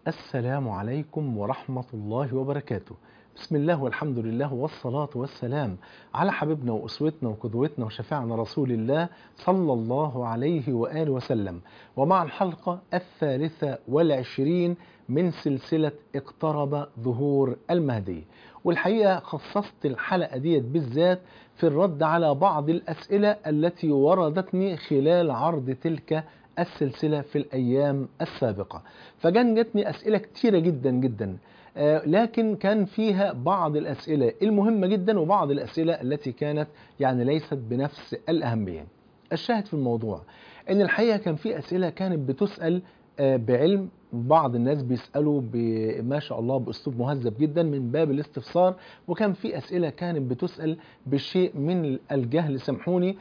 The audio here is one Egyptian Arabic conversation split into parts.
السلام عليكم ورحمة الله وبركاته بسم الله والحمد لله والصلاة والسلام على حبيبنا وأسوتنا وقدوتنا وشفيعنا رسول الله صلى الله عليه وآله وسلم ومع الحلقة الثالثة والعشرين من سلسلة اقترب ظهور المهدي والحقيقة خصصت الحلقة ديت بالذات في الرد على بعض الأسئلة التي وردتني خلال عرض تلك السلسلة في الأيام السابقة فكان جاتني أسئلة كتيرة جدا جدا آه لكن كان فيها بعض الأسئلة المهمة جدا وبعض الأسئلة التي كانت يعني ليست بنفس الأهمية الشاهد في الموضوع أن الحقيقة كان في أسئلة كانت بتسأل آه بعلم بعض الناس بيسألوا ما شاء الله بأسلوب مهذب جدا من باب الاستفسار وكان في أسئلة كانت بتسأل بشيء من الجهل سامحوني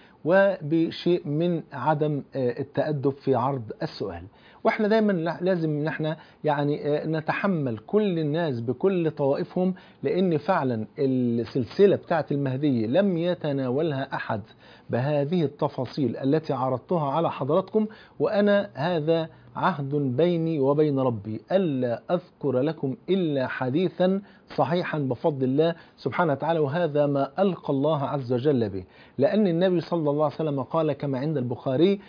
وبشيء من عدم التأدب في عرض السؤال واحنا دايما لازم ان احنا يعني نتحمل كل الناس بكل طوائفهم لان فعلا السلسله بتاعه المهدي لم يتناولها احد بهذه التفاصيل التي عرضتها على حضراتكم وانا هذا عهد بيني وبين ربي ألا أذكر لكم إلا حديثا صحيحا بفضل الله سبحانه وتعالى وهذا ما ألقى الله عز وجل به لأن النبي صلى الله عليه وسلم قال كما عند البخاري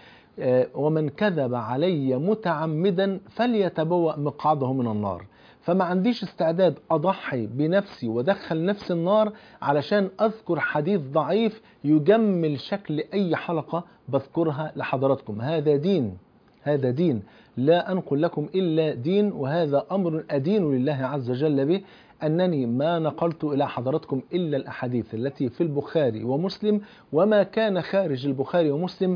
ومن كذب علي متعمدا فليتبوأ مقعده من النار فما عنديش استعداد أضحي بنفسي ودخل نفسي النار علشان أذكر حديث ضعيف يجمل شكل أي حلقة بذكرها لحضراتكم هذا دين هذا دين لا أنقل لكم إلا دين وهذا أمر أدين لله عز وجل به أنني ما نقلت إلى حضراتكم إلا الأحاديث التي في البخاري ومسلم وما كان خارج البخاري ومسلم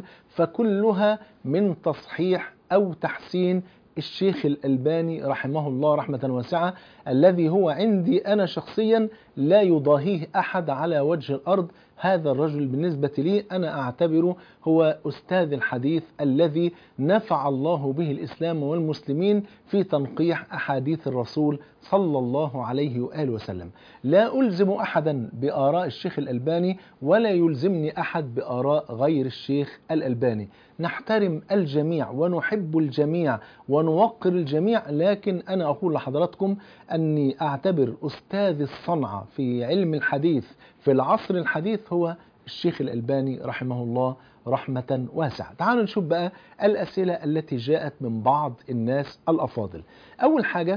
فكلها من تصحيح أو تحسين الشيخ الألباني رحمه الله رحمة واسعة الذي هو عندي أنا شخصيا لا يضاهيه أحد على وجه الأرض هذا الرجل بالنسبة لي أنا أعتبره هو أستاذ الحديث الذي نفع الله به الإسلام والمسلمين في تنقيح أحاديث الرسول صلى الله عليه وآله وسلم لا ألزم أحدا بآراء الشيخ الألباني ولا يلزمني أحد بآراء غير الشيخ الألباني نحترم الجميع ونحب الجميع ونوقر الجميع لكن أنا أقول لحضراتكم أني أعتبر أستاذ الصنعة في علم الحديث في العصر الحديث هو الشيخ الألباني رحمه الله رحمة واسعة تعالوا نشوف بقى الأسئلة التي جاءت من بعض الناس الأفاضل أول حاجة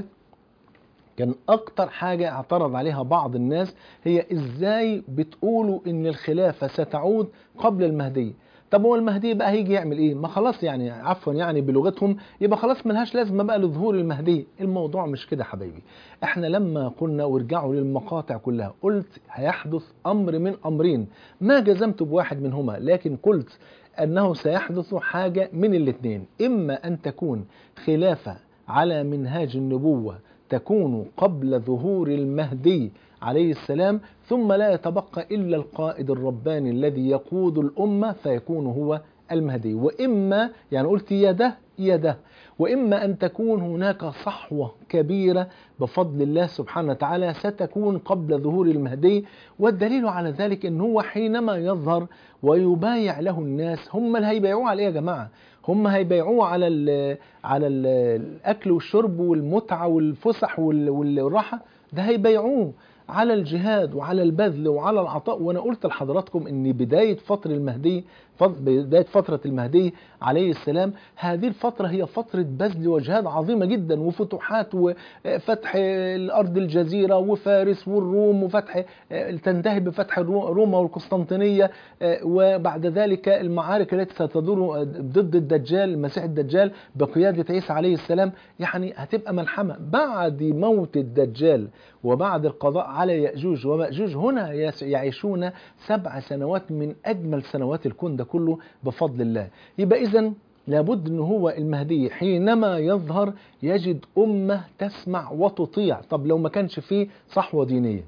كان أكتر حاجة اعترض عليها بعض الناس هي إزاي بتقولوا إن الخلافة ستعود قبل المهدي طب هو المهدي بقى هيجي يعمل ايه ما خلاص يعني عفوا يعني بلغتهم يبقى خلاص ملهاش لازمه بقى لظهور المهدي الموضوع مش كده حبايبي احنا لما قلنا وارجعوا للمقاطع كلها قلت هيحدث امر من امرين ما جزمت بواحد منهما لكن قلت انه سيحدث حاجه من الاثنين اما ان تكون خلافه على منهاج النبوه تكون قبل ظهور المهدي عليه السلام ثم لا يتبقى إلا القائد الرباني الذي يقود الأمة فيكون هو المهدي وإما يعني قلت يا ده يا ده وإما أن تكون هناك صحوة كبيرة بفضل الله سبحانه وتعالى ستكون قبل ظهور المهدي والدليل على ذلك أن هو حينما يظهر ويبايع له الناس هم اللي هيبايعوه على إيه يا جماعة هم هيبيعوه على ال على ال الاكل والشرب والمتعه والفسح والراحه ده هيبيعوه على الجهاد وعلى البذل وعلى العطاء وانا قلت لحضراتكم ان بدايه فتره المهدي بدايه فتره المهدي عليه السلام هذه الفتره هي فتره بذل وجهاد عظيمه جدا وفتوحات وفتح الارض الجزيره وفارس والروم وفتح تنتهي بفتح روما والقسطنطينيه وبعد ذلك المعارك التي ستدور ضد الدجال المسيح الدجال بقياده عيسى عليه السلام يعني هتبقى ملحمه بعد موت الدجال وبعد القضاء على يأجوج ومأجوج هنا يعيشون سبع سنوات من أجمل سنوات الكون ده كله بفضل الله يبقى إذا لابد ان هو المهدي حينما يظهر يجد امه تسمع وتطيع طب لو ما كانش فيه صحوه دينيه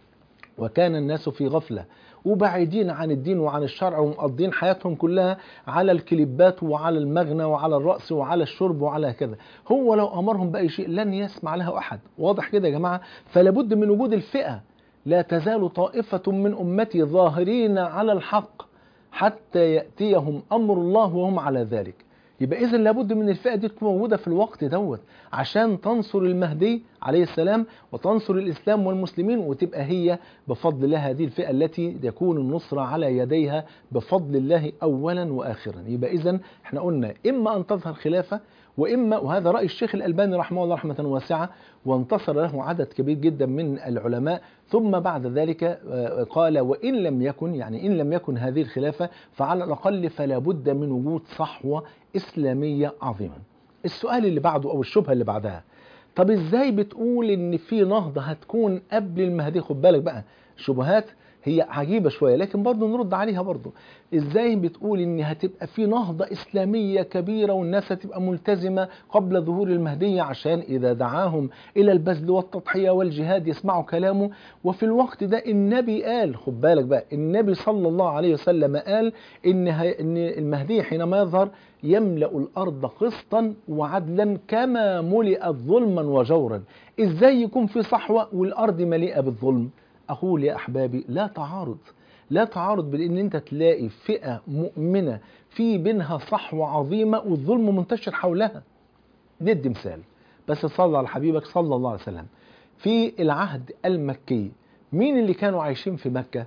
وكان الناس في غفله وبعيدين عن الدين وعن الشرع ومقضين حياتهم كلها على الكليبات وعلى المغنى وعلى الرأس وعلى الشرب وعلى كذا هو لو أمرهم بأي شيء لن يسمع له أحد واضح كده يا جماعة فلابد من وجود الفئة لا تزال طائفة من أمتي ظاهرين على الحق حتى يأتيهم أمر الله وهم على ذلك يبقى اذا لابد من الفئه دي تكون موجوده في الوقت دوت عشان تنصر المهدي عليه السلام وتنصر الاسلام والمسلمين وتبقى هي بفضل الله هذه الفئه التي يكون النصر على يديها بفضل الله اولا واخرا يبقى اذا احنا قلنا اما ان تظهر خلافه واما وهذا راي الشيخ الالباني رحمه الله رحمه واسعه وانتصر له عدد كبير جدا من العلماء ثم بعد ذلك قال وان لم يكن يعني ان لم يكن هذه الخلافه فعلى الاقل فلا بد من وجود صحوه اسلاميه عظيمه. السؤال اللي بعده او الشبهه اللي بعدها طب ازاي بتقول ان في نهضه هتكون قبل المهدي خد بالك بقى شبهات هي عجيبة شوية لكن برضه نرد عليها برضه ازاي بتقول ان هتبقى في نهضة اسلامية كبيرة والناس هتبقى ملتزمة قبل ظهور المهدي عشان اذا دعاهم الى البذل والتضحية والجهاد يسمعوا كلامه وفي الوقت ده النبي قال خد بالك بقى النبي صلى الله عليه وسلم قال ان, إن المهدي حينما يظهر يملأ الأرض قسطا وعدلا كما ملئت ظلما وجورا إزاي يكون في صحوة والأرض مليئة بالظلم أقول يا أحبابي لا تعارض لا تعارض بأن أنت تلاقي فئة مؤمنة في بينها صحوة عظيمة والظلم منتشر حولها ندي مثال بس صلى على حبيبك صلى الله عليه وسلم في العهد المكي مين اللي كانوا عايشين في مكة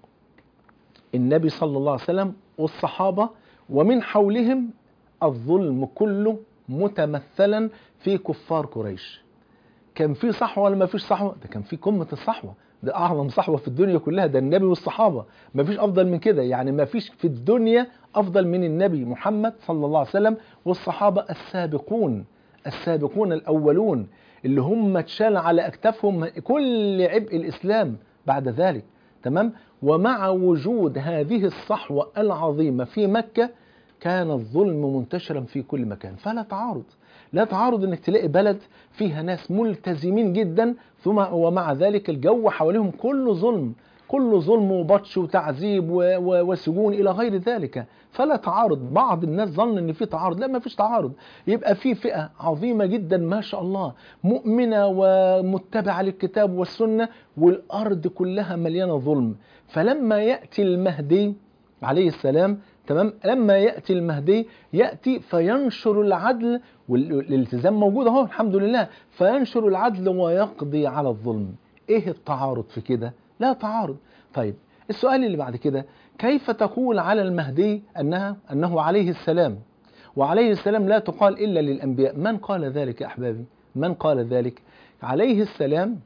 النبي صلى الله عليه وسلم والصحابة ومن حولهم الظلم كله متمثلا في كفار قريش كان في صحوة ولا ما فيش صحوة ده كان في قمة الصحوة ده أعظم صحوة في الدنيا كلها ده النبي والصحابة ما فيش أفضل من كده يعني ما فيش في الدنيا أفضل من النبي محمد صلى الله عليه وسلم والصحابة السابقون السابقون الأولون اللي هم اتشال على أكتافهم كل عبء الإسلام بعد ذلك تمام ومع وجود هذه الصحوة العظيمة في مكة كان الظلم منتشرا في كل مكان فلا تعارض لا تعارض انك تلاقي بلد فيها ناس ملتزمين جدا ثم ومع ذلك الجو حواليهم كله ظلم كله ظلم وبطش وتعذيب وسجون الى غير ذلك فلا تعارض بعض الناس ظن ان في تعارض لا ما فيش تعارض يبقى في فئه عظيمه جدا ما شاء الله مؤمنه ومتبعه للكتاب والسنه والارض كلها مليانه ظلم فلما ياتي المهدي عليه السلام تمام لما ياتي المهدي ياتي فينشر العدل والالتزام موجود اهو الحمد لله فينشر العدل ويقضي على الظلم ايه التعارض في كده لا تعارض طيب السؤال اللي بعد كده كيف تقول على المهدي انها انه عليه السلام وعليه السلام لا تقال الا للانبياء من قال ذلك يا احبابي من قال ذلك عليه السلام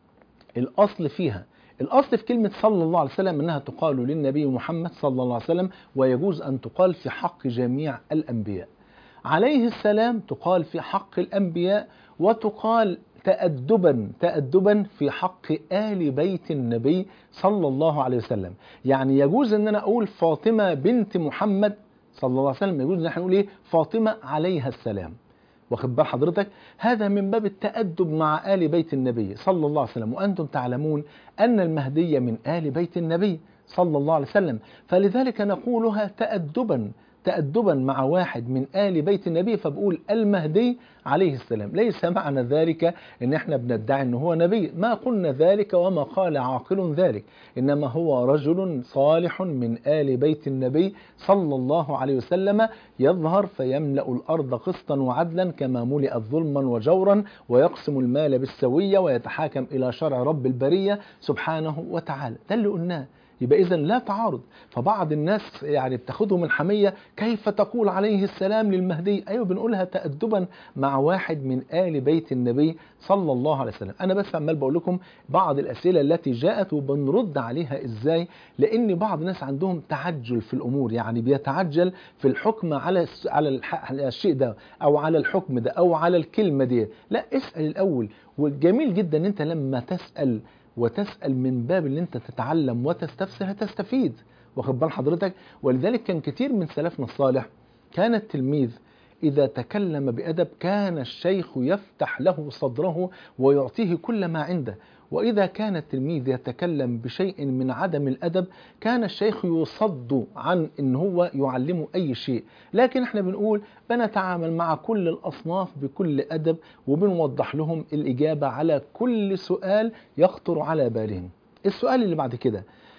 الاصل فيها الأصل في كلمة صلى الله عليه وسلم أنها تقال للنبي محمد صلى الله عليه وسلم ويجوز أن تقال في حق جميع الأنبياء عليه السلام تقال في حق الأنبياء وتقال تأدبا تأدبا في حق آل بيت النبي صلى الله عليه وسلم يعني يجوز أن أنا أقول فاطمة بنت محمد صلى الله عليه وسلم يجوز أن احنا نقول إيه فاطمة عليها السلام واخد بال حضرتك هذا من باب التأدب مع آل بيت النبي صلى الله عليه وسلم وأنتم تعلمون أن المهدي من آل بيت النبي صلى الله عليه وسلم فلذلك نقولها تأدبا تأدبا مع واحد من آل بيت النبي فبقول المهدي عليه السلام ليس معنى ذلك ان احنا بندعي ان هو نبي ما قلنا ذلك وما قال عاقل ذلك انما هو رجل صالح من آل بيت النبي صلى الله عليه وسلم يظهر فيملأ الأرض قسطا وعدلا كما ملئت ظلما وجورا ويقسم المال بالسوية ويتحاكم إلى شرع رب البرية سبحانه وتعالى ده اللي قلناه يبقى اذا لا تعارض فبعض الناس يعني بتاخدهم الحميه كيف تقول عليه السلام للمهدي ايوه بنقولها تادبا مع واحد من ال بيت النبي صلى الله عليه وسلم انا بس عمال بقول لكم بعض الاسئله التي جاءت وبنرد عليها ازاي لان بعض الناس عندهم تعجل في الامور يعني بيتعجل في الحكم على على الشيء ده او على الحكم ده او على الكلمه دي لا اسال الاول والجميل جدا ان انت لما تسال وتسأل من باب اللي انت تتعلم وتستفسر هتستفيد واخد بال حضرتك ولذلك كان كتير من سلفنا الصالح كان التلميذ إذا تكلم بأدب كان الشيخ يفتح له صدره ويعطيه كل ما عنده وإذا كان التلميذ يتكلم بشيء من عدم الأدب كان الشيخ يصد عن أن هو يعلمه أي شيء لكن احنا بنقول بنتعامل مع كل الأصناف بكل أدب وبنوضح لهم الإجابة على كل سؤال يخطر على بالهم السؤال اللي بعد كده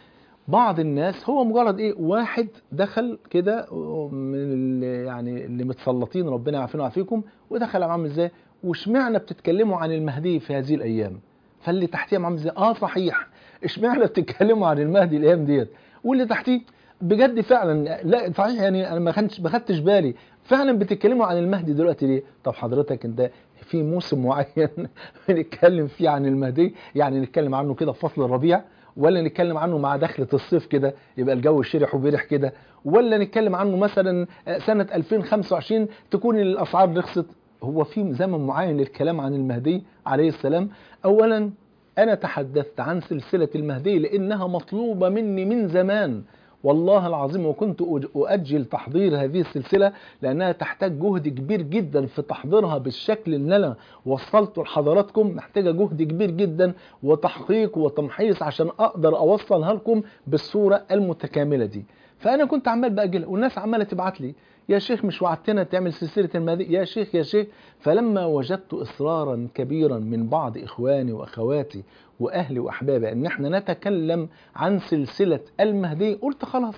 بعض الناس هو مجرد ايه واحد دخل كده من اللي يعني اللي متسلطين ربنا يعافينا ويعافيكم ودخل عامل ازاي واشمعنى بتتكلموا عن المهدي في هذه الايام فاللي تحتيه عامل ازاي اه صحيح اشمعنى بتتكلموا عن المهدي الايام ديت واللي تحتيه بجد فعلا لا صحيح يعني انا ما خدتش ما خدتش بالي فعلا بتتكلموا عن المهدي دلوقتي ليه طب حضرتك انت في موسم معين بنتكلم فيه عن المهدي يعني نتكلم عنه كده في فصل الربيع ولا نتكلم عنه مع دخلة الصيف كده يبقى الجو شرح وبرح كده ولا نتكلم عنه مثلا سنة 2025 تكون الأسعار رخصت هو في زمن معين للكلام عن المهدي عليه السلام أولا أنا تحدثت عن سلسلة المهدي لأنها مطلوبة مني من زمان والله العظيم وكنت أؤجل تحضير هذه السلسلة لأنها تحتاج جهد كبير جدا في تحضيرها بالشكل اللي أنا وصلته لحضراتكم محتاجة جهد كبير جدا وتحقيق وتمحيص عشان أقدر أوصلها لكم بالصورة المتكاملة دي فأنا كنت عمال بأجلها والناس عمالة تبعت لي يا شيخ مش وعدتنا تعمل سلسلة المهدي يا شيخ يا شيخ فلما وجدت إصرارا كبيرا من بعض إخواني وأخواتي وأهلي وأحبابي أن احنا نتكلم عن سلسلة المهدي قلت خلاص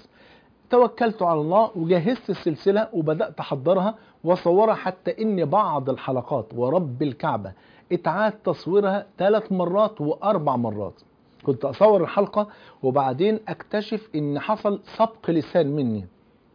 توكلت على الله وجهزت السلسلة وبدأت أحضرها وصورها حتى إن بعض الحلقات ورب الكعبة اتعاد تصويرها ثلاث مرات وأربع مرات كنت أصور الحلقة وبعدين أكتشف إن حصل سبق لسان مني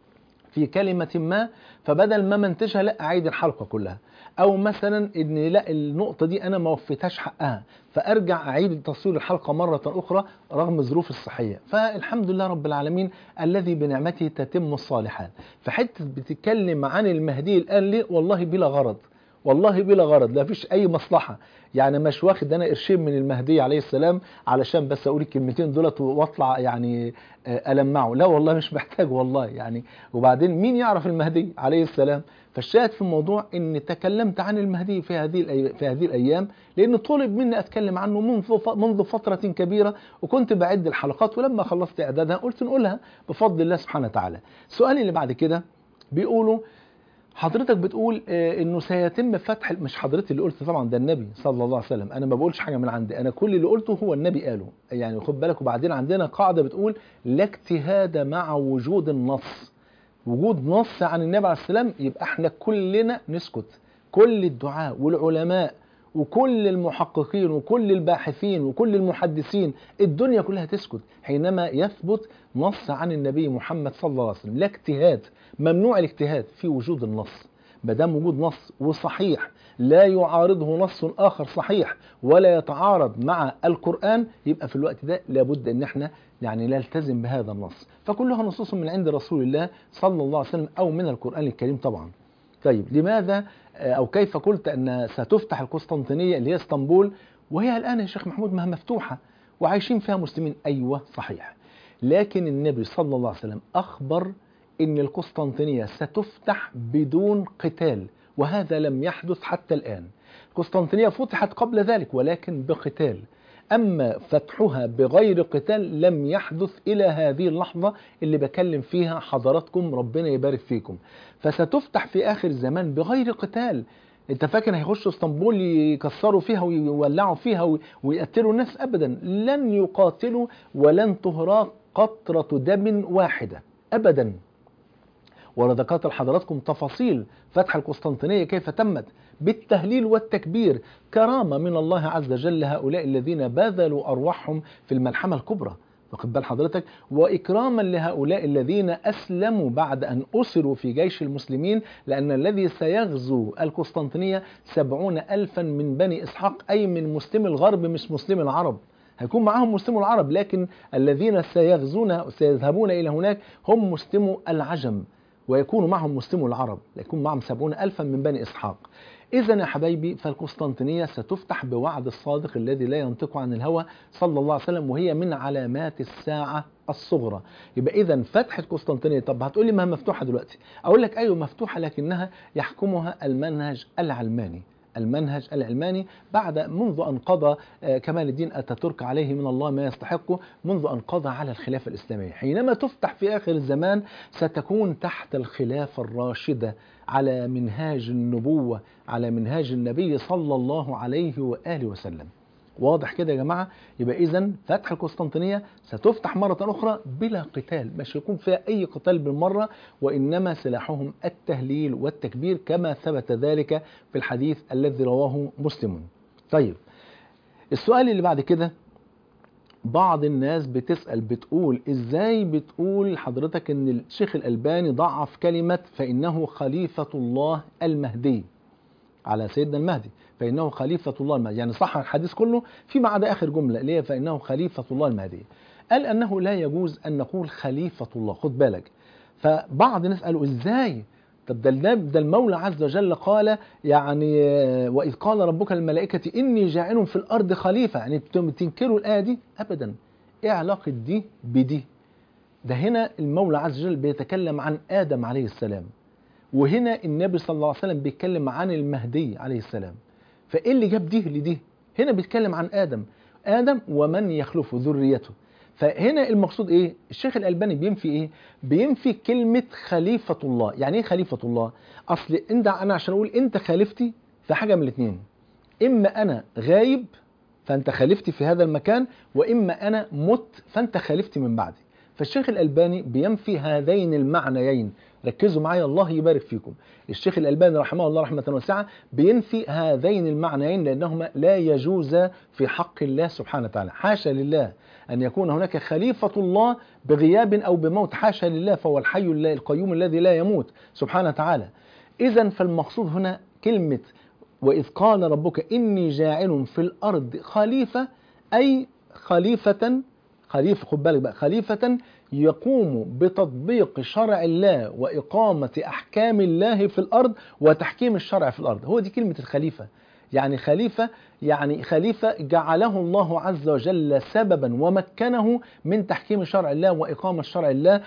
في كلمة ما فبدل ما منتجها لا أعيد الحلقة كلها أو مثلا إن لا النقطة دي أنا ما وفيتهاش حقها فأرجع أعيد تصوير الحلقة مرة أخرى رغم الظروف الصحية فالحمد لله رب العالمين الذي بنعمته تتم الصالحات فحتة بتتكلم عن المهدي الآن ليه والله بلا غرض والله بلا غرض لا فيش اي مصلحه يعني مش واخد انا قرشين من المهدي عليه السلام علشان بس اقول الكلمتين دولت واطلع يعني المعه لا والله مش محتاج والله يعني وبعدين مين يعرف المهدي عليه السلام فالشاهد في الموضوع ان تكلمت عن المهدي في هذه في هذه الايام لان طلب مني اتكلم عنه منذ منذ فتره كبيره وكنت بعد الحلقات ولما خلصت اعدادها قلت نقولها بفضل الله سبحانه وتعالى سؤالي اللي بعد كده بيقولوا حضرتك بتقول انه سيتم فتح مش حضرتك اللي قلت طبعا ده النبي صلى الله عليه وسلم انا ما بقولش حاجه من عندي انا كل اللي قلته هو النبي قاله يعني خد بالك وبعدين عندنا قاعده بتقول لا اجتهاد مع وجود النص وجود نص عن النبي عليه السلام يبقى احنا كلنا نسكت كل الدعاء والعلماء وكل المحققين وكل الباحثين وكل المحدثين الدنيا كلها تسكت حينما يثبت نص عن النبي محمد صلى الله عليه وسلم لا اجتهاد ممنوع الاجتهاد في وجود النص ما دام وجود نص وصحيح لا يعارضه نص اخر صحيح ولا يتعارض مع القران يبقى في الوقت ده لابد ان احنا يعني نلتزم بهذا النص فكلها نصوص من عند رسول الله صلى الله عليه وسلم او من القران الكريم طبعا طيب لماذا او كيف قلت ان ستفتح القسطنطينيه اللي هي اسطنبول وهي الان يا شيخ محمود ما مفتوحه وعايشين فيها مسلمين ايوه صحيح لكن النبي صلى الله عليه وسلم اخبر ان القسطنطينيه ستفتح بدون قتال وهذا لم يحدث حتى الان القسطنطينيه فتحت قبل ذلك ولكن بقتال أما فتحها بغير قتال لم يحدث إلى هذه اللحظة اللي بكلم فيها حضراتكم ربنا يبارك فيكم فستفتح في آخر الزمان بغير قتال انت فاكر هيخشوا اسطنبول يكسروا فيها ويولعوا فيها ويقتلوا الناس ابدا لن يقاتلوا ولن تهراق قطرة دم واحدة ابدا وذكرت لحضراتكم تفاصيل فتح القسطنطينية كيف تمت بالتهليل والتكبير كرامة من الله عز وجل لهؤلاء الذين بذلوا أرواحهم في الملحمة الكبرى واخد بال حضرتك وإكراما لهؤلاء الذين أسلموا بعد أن أسروا في جيش المسلمين لأن الذي سيغزو القسطنطينية سبعون ألفا من بني إسحاق أي من مسلم الغرب مش مسلم العرب هيكون معاهم مسلمو العرب لكن الذين سيغزون سيذهبون إلى هناك هم مسلمو العجم ويكون معهم مسلمو العرب يكون معهم سبعون ألفا من بني إسحاق إذا يا حبايبي فالقسطنطينية ستفتح بوعد الصادق الذي لا ينطق عن الهوى صلى الله عليه وسلم وهي من علامات الساعة الصغرى يبقى إذا فتح القسطنطينية طب هتقولي ما مفتوحة دلوقتي أقول لك أيوة مفتوحة لكنها يحكمها المنهج العلماني المنهج العلماني بعد منذ أن قضى كمال الدين أتاتورك عليه من الله ما يستحقه منذ أن قضى على الخلافة الإسلامية حينما تفتح في آخر الزمان ستكون تحت الخلافة الراشدة على منهاج النبوة على منهاج النبي صلى الله عليه وآله وسلم واضح كده يا جماعة يبقى إذا فتح القسطنطينية ستفتح مرة أخرى بلا قتال مش يكون فيها أي قتال بالمرة وإنما سلاحهم التهليل والتكبير كما ثبت ذلك في الحديث الذي رواه مسلم طيب السؤال اللي بعد كده بعض الناس بتسأل بتقول ازاي بتقول حضرتك ان الشيخ الألباني ضعف كلمة فإنه خليفة الله المهدي على سيدنا المهدي فإنه خليفة الله المهدي يعني صح الحديث كله فيما عدا آخر جملة اللي هي فإنه خليفة الله المهدي قال أنه لا يجوز أن نقول خليفة الله خد بالك فبعض الناس قالوا ازاي طب ده ده المولى عز وجل قال يعني واذ قال ربك الملائكه اني جاعل في الارض خليفه يعني تنكروا الايه دي ابدا ايه علاقه دي بدي ده هنا المولى عز وجل بيتكلم عن ادم عليه السلام وهنا النبي صلى الله عليه وسلم بيتكلم عن المهدي عليه السلام فايه اللي جاب دي لدي هنا بيتكلم عن ادم ادم ومن يخلفه ذريته فهنا المقصود ايه الشيخ الالباني بينفي ايه بينفي كلمه خليفه الله يعني ايه خليفه الله اصل انت انا عشان اقول انت خليفتي في حاجه من الاثنين اما انا غايب فانت خليفتي في هذا المكان واما انا مت فانت خليفتي من بعدي فالشيخ الالباني بينفي هذين المعنيين ركزوا معايا الله يبارك فيكم الشيخ الألباني رحمه الله رحمة واسعة بينفي هذين المعنيين لأنهما لا يجوز في حق الله سبحانه وتعالى حاشا لله أن يكون هناك خليفة الله بغياب أو بموت حاشا لله فهو الحي الله القيوم الذي لا يموت سبحانه وتعالى إذا فالمقصود هنا كلمة وإذ قال ربك إني جاعل في الأرض خليفة أي خليفة خليفة خد بالك بقى خليفة يقوم بتطبيق شرع الله وإقامة أحكام الله في الأرض وتحكيم الشرع في الأرض هو دي كلمة الخليفة يعني خليفة يعني خليفة جعله الله عز وجل سببا ومكنه من تحكيم شرع الله وإقامة شرع الله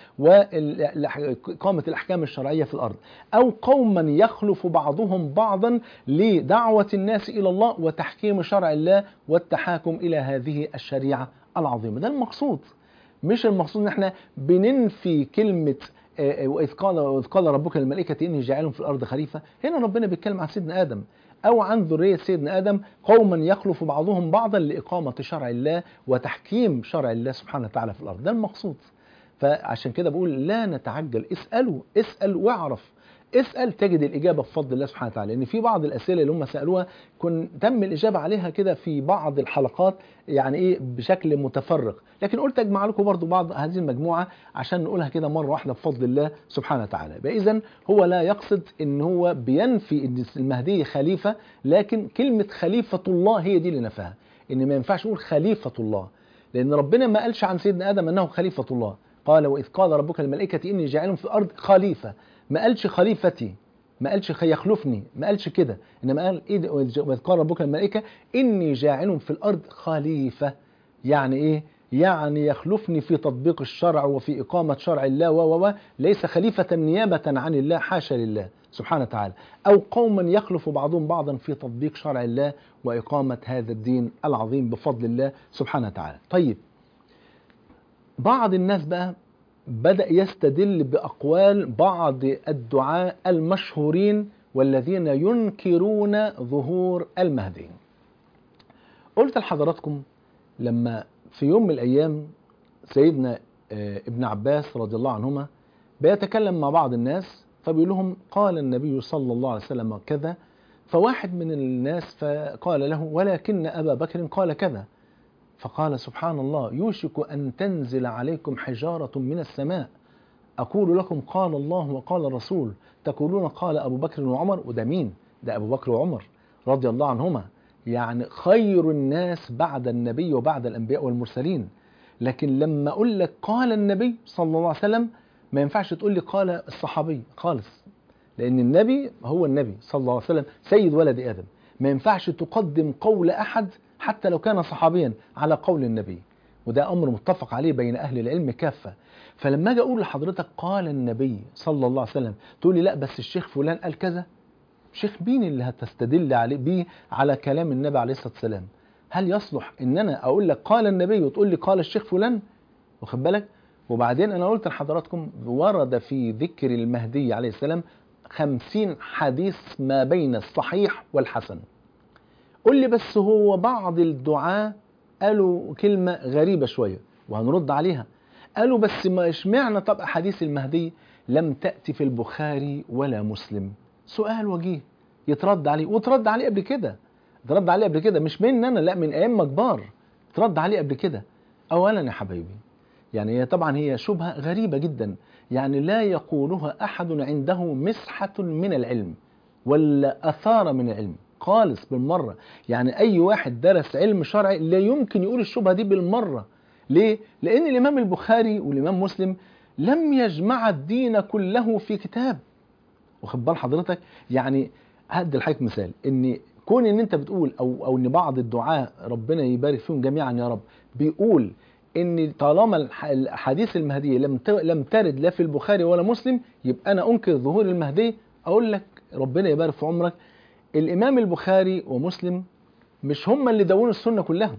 وإقامة الأحكام الشرعية في الأرض أو قوما يخلف بعضهم بعضا لدعوة الناس إلى الله وتحكيم شرع الله والتحاكم إلى هذه الشريعة العظيمة ده المقصود مش المقصود ان احنا بننفي كلمة وإذ قال وإذ قال ربك للملائكة إني جاعل في الأرض خليفة هنا ربنا بيتكلم عن سيدنا آدم أو عن ذرية سيدنا آدم قوما يخلف بعضهم بعضا لإقامة شرع الله وتحكيم شرع الله سبحانه وتعالى في الأرض ده المقصود فعشان كده بقول لا نتعجل اسألوا اسأل واعرف اسأل تجد الإجابة بفضل الله سبحانه وتعالى لأن في بعض الأسئلة اللي هم سألوها كن تم الإجابة عليها كده في بعض الحلقات يعني إيه بشكل متفرق لكن قلت أجمع لكم برضو بعض هذه المجموعة عشان نقولها كده مرة واحدة بفضل الله سبحانه وتعالى إذا هو لا يقصد إن هو بينفي إن المهدي خليفة لكن كلمة خليفة الله هي دي اللي نفاها إن ما ينفعش نقول خليفة الله لأن ربنا ما قالش عن سيدنا آدم أنه خليفة الله قال وإذ قال ربك الملائكة إني جاعل في الأرض خليفة ما قالش خليفتي ما قالش يخلفني ما قالش كده انما قال ايه واذ قال ربك الملائكه اني جاعل في الارض خليفه يعني ايه يعني يخلفني في تطبيق الشرع وفي اقامه شرع الله و و ليس خليفه نيابه عن الله حاشا لله سبحانه وتعالى او قوما يخلف بعضهم بعضا في تطبيق شرع الله واقامه هذا الدين العظيم بفضل الله سبحانه وتعالى طيب بعض الناس بقى بدأ يستدل بأقوال بعض الدعاء المشهورين والذين ينكرون ظهور المهدي قلت لحضراتكم لما في يوم من الأيام سيدنا ابن عباس رضي الله عنهما بيتكلم مع بعض الناس فبيقول لهم قال النبي صلى الله عليه وسلم كذا فواحد من الناس فقال له ولكن أبا بكر قال كذا فقال سبحان الله يوشك أن تنزل عليكم حجارة من السماء أقول لكم قال الله وقال الرسول تقولون قال أبو بكر وعمر وده مين؟ ده أبو بكر وعمر رضي الله عنهما يعني خير الناس بعد النبي وبعد الأنبياء والمرسلين لكن لما أقول لك قال النبي صلى الله عليه وسلم ما ينفعش تقول لي قال الصحابي خالص لأن النبي هو النبي صلى الله عليه وسلم سيد ولد آدم ما ينفعش تقدم قول أحد حتى لو كان صحابيا على قول النبي وده أمر متفق عليه بين أهل العلم كافة فلما أجي أقول لحضرتك قال النبي صلى الله عليه وسلم تقول لي لا بس الشيخ فلان قال كذا شيخ مين اللي هتستدل عليه بيه على كلام النبي عليه الصلاة والسلام هل يصلح ان انا اقول لك قال النبي وتقول لي قال الشيخ فلان واخد بالك وبعدين انا قلت لحضراتكم ورد في ذكر المهدي عليه السلام خمسين حديث ما بين الصحيح والحسن قول لي بس هو بعض الدعاة قالوا كلمة غريبة شوية وهنرد عليها قالوا بس ما اشمعنى طب أحاديث المهدي لم تأتي في البخاري ولا مسلم سؤال وجيه يترد عليه وترد عليه قبل كده اترد عليه قبل كده مش مني انا لا من ائمه كبار اترد عليه قبل كده اولا يا حبايبي يعني هي طبعا هي شبهه غريبه جدا يعني لا يقولها احد عنده مسحه من العلم ولا اثار من العلم خالص بالمره يعني اي واحد درس علم شرعي لا يمكن يقول الشبهه دي بالمره ليه لان الامام البخاري والامام مسلم لم يجمع الدين كله في كتاب واخد بال حضرتك يعني هدي لحضرتك مثال ان كون ان انت بتقول او او ان بعض الدعاة ربنا يبارك فيهم جميعا يا رب بيقول ان طالما الح- الاحاديث المهديه لم ت- لم ترد لا في البخاري ولا مسلم يبقى انا انكر ظهور المهدي اقول لك ربنا يبارك في عمرك الامام البخاري ومسلم مش هم اللي دونوا السنه كلها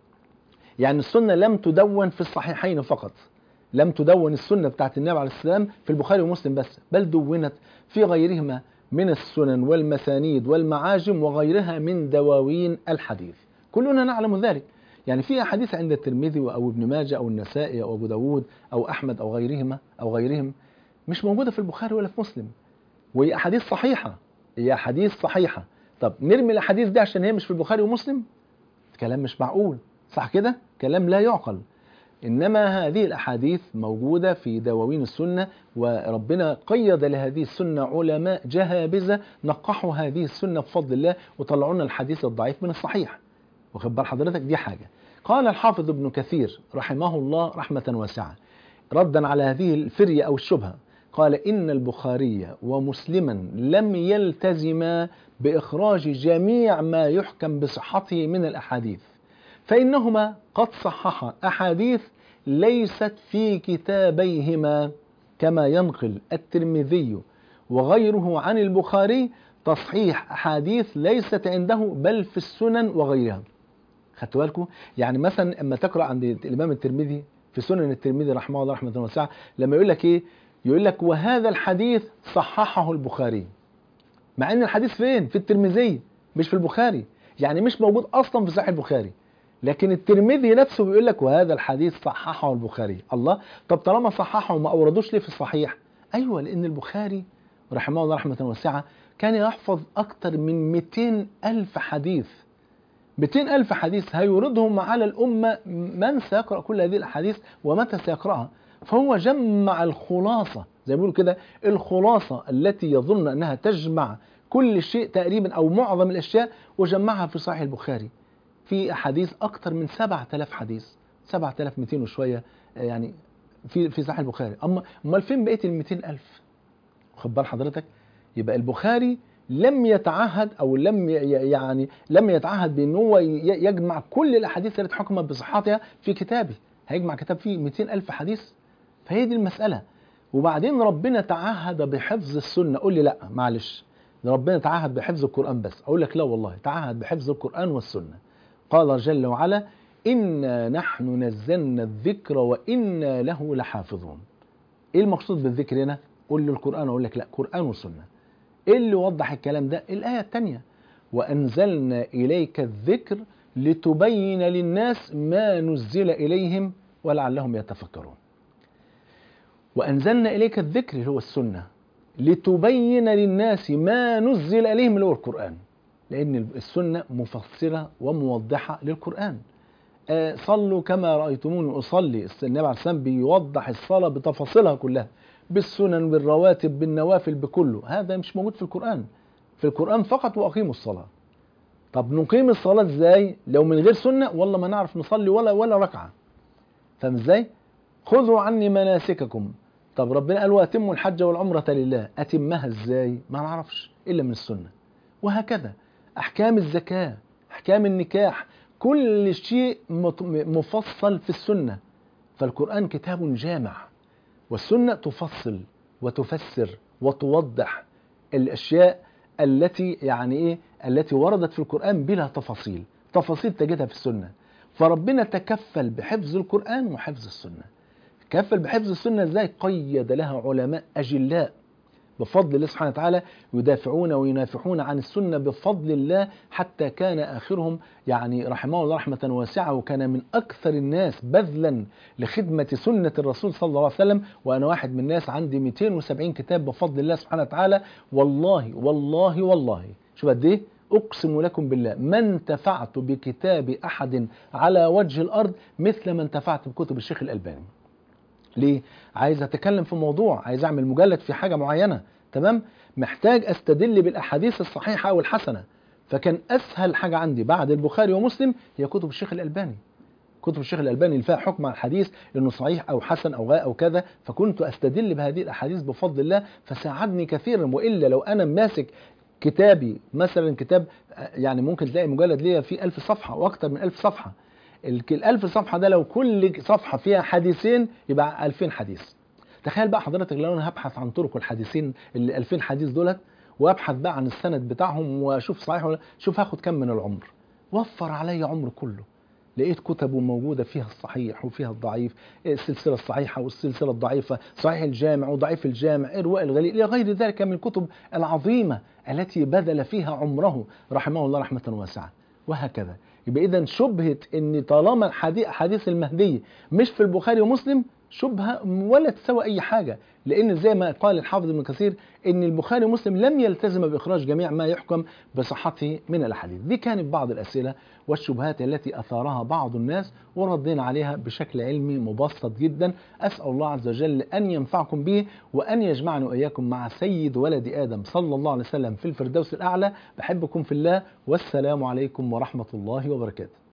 يعني السنه لم تدون في الصحيحين فقط لم تدون السنه بتاعت النبي عليه السلام في البخاري ومسلم بس بل دونت في غيرهما من السنن والمسانيد والمعاجم وغيرها من دواوين الحديث كلنا نعلم ذلك يعني في احاديث عند الترمذي او ابن ماجه او النسائي او ابو داود او احمد او غيرهما او غيرهم مش موجوده في البخاري ولا في مسلم وهي احاديث صحيحه هي احاديث صحيحه طب نرمي الاحاديث دي عشان هي مش في البخاري ومسلم كلام مش معقول صح كده كلام لا يعقل انما هذه الاحاديث موجوده في دواوين السنه وربنا قيد لهذه السنه علماء جهابذه نقحوا هذه السنه بفضل الله وطلعوا لنا الحديث الضعيف من الصحيح واخد بال حضرتك دي حاجه قال الحافظ ابن كثير رحمه الله رحمه واسعه ردا على هذه الفريه او الشبهه قال ان البخاري ومسلما لم يلتزما باخراج جميع ما يحكم بصحته من الاحاديث فإنهما قد صححا أحاديث ليست في كتابيهما كما ينقل الترمذي وغيره عن البخاري تصحيح أحاديث ليست عنده بل في السنن وغيرها خدتوا بالكم يعني مثلا اما تقرا عند الامام الترمذي في سنن الترمذي رحمه الله رحمه واسعه لما يقول لك ايه يقول لك وهذا الحديث صححه البخاري مع ان الحديث فين في الترمذي مش في البخاري يعني مش موجود اصلا في صحيح البخاري لكن الترمذي نفسه بيقول لك وهذا الحديث صححه البخاري الله طب طالما صححه وما اوردوش ليه في الصحيح ايوه لان البخاري رحمه الله رحمه واسعه كان يحفظ اكتر من 200 الف حديث 200 ألف حديث هيوردهم على الأمة من سيقرأ كل هذه الأحاديث ومتى سيقرأها فهو جمع الخلاصة زي ما بيقولوا كده الخلاصة التي يظن أنها تجمع كل شيء تقريبا أو معظم الأشياء وجمعها في صحيح البخاري في أحاديث أكثر من 7000 حديث 7200 وشوية يعني في في صحيح البخاري أما أمال فين بقية ال 200000 واخد بال حضرتك يبقى البخاري لم يتعهد او لم ي- يعني لم يتعهد بان هو ي- يجمع كل الاحاديث التي حكمت بصحتها في كتابه هيجمع كتاب فيه 200 الف حديث فهي دي المساله وبعدين ربنا تعهد بحفظ السنه قول لي لا معلش ده ربنا تعهد بحفظ القران بس اقول لك لا والله تعهد بحفظ القران والسنه قال جل وعلا انا نحن نزلنا الذكر وانا له لحافظون ايه المقصود بالذكر هنا قول لي القران اقول لك لا قران وسنه ايه اللي وضح الكلام ده الايه الثانيه وانزلنا اليك الذكر لتبين للناس ما نزل اليهم ولعلهم يتفكرون وانزلنا اليك الذكر اللي هو السنه لتبين للناس ما نزل اليهم اللي هو القران لان السنه مفسره وموضحه للقران آه، صلوا كما رايتموني اصلي النبي عليه السلام بيوضح الصلاه بتفاصيلها كلها بالسنن بالرواتب بالنوافل بكله هذا مش موجود في القرآن في القرآن فقط وأقيموا الصلاة طب نقيم الصلاة ازاي لو من غير سنة والله ما نعرف نصلي ولا ولا ركعة فاهم ازاي خذوا عني مناسككم طب ربنا قال واتموا الحج والعمرة لله أتمها ازاي ما نعرفش إلا من السنة وهكذا أحكام الزكاة أحكام النكاح كل شيء مط- مفصل في السنة فالقرآن كتاب جامع والسنة تفصل وتفسر وتوضح الأشياء التي يعني إيه التي وردت في القرآن بلا تفاصيل تفاصيل تجدها في السنة فربنا تكفل بحفظ القرآن وحفظ السنة تكفل بحفظ السنة إزاي قيد لها علماء أجلاء بفضل الله سبحانه وتعالى يدافعون وينافحون عن السنة بفضل الله حتى كان آخرهم يعني رحمه الله رحمة واسعة وكان من أكثر الناس بذلا لخدمة سنة الرسول صلى الله عليه وسلم وأنا واحد من الناس عندي 270 كتاب بفضل الله سبحانه وتعالى والله والله والله شوف قد إيه أقسم لكم بالله ما انتفعت بكتاب أحد على وجه الأرض مثل ما انتفعت بكتب الشيخ الألباني ليه؟ عايز أتكلم في موضوع عايز أعمل مجلد في حاجة معينة تمام؟ محتاج أستدل بالأحاديث الصحيحة أو الحسنة فكان أسهل حاجة عندي بعد البخاري ومسلم هي كتب الشيخ الألباني كتب الشيخ الألباني اللي فيها حكم على الحديث إنه صحيح أو حسن أو غاء أو كذا فكنت أستدل بهذه الأحاديث بفضل الله فساعدني كثيرا وإلا لو أنا ماسك كتابي مثلا كتاب يعني ممكن تلاقي مجلد ليا فيه ألف صفحة وأكتر من ألف صفحة الألف صفحة ده لو كل صفحة فيها حديثين يبقى ألفين حديث تخيل بقى حضرتك لو أنا هبحث عن طرق الحديثين ال 2000 حديث دولت وابحث بقى عن السند بتاعهم واشوف صحيح ولا شوف هاخد كم من العمر وفر علي عمر كله لقيت كتبه موجودة فيها الصحيح وفيها الضعيف السلسلة الصحيحة والسلسلة الضعيفة صحيح الجامع وضعيف الجامع إرواء الغليل إلى غير ذلك من الكتب العظيمة التي بذل فيها عمره رحمه الله رحمة واسعة وهكذا يبقى إذا شبهة إن طالما حديث المهدي مش في البخاري ومسلم شبهة ولا تسوى أي حاجة لأن زي ما قال الحافظ ابن كثير إن البخاري ومسلم لم يلتزم بإخراج جميع ما يحكم بصحته من الأحاديث دي كانت بعض الأسئلة والشبهات التي أثارها بعض الناس وردينا عليها بشكل علمي مبسط جدا أسأل الله عز وجل أن ينفعكم به وأن يجمعني وإياكم مع سيد ولد آدم صلى الله عليه وسلم في الفردوس الأعلى بحبكم في الله والسلام عليكم ورحمة الله وبركاته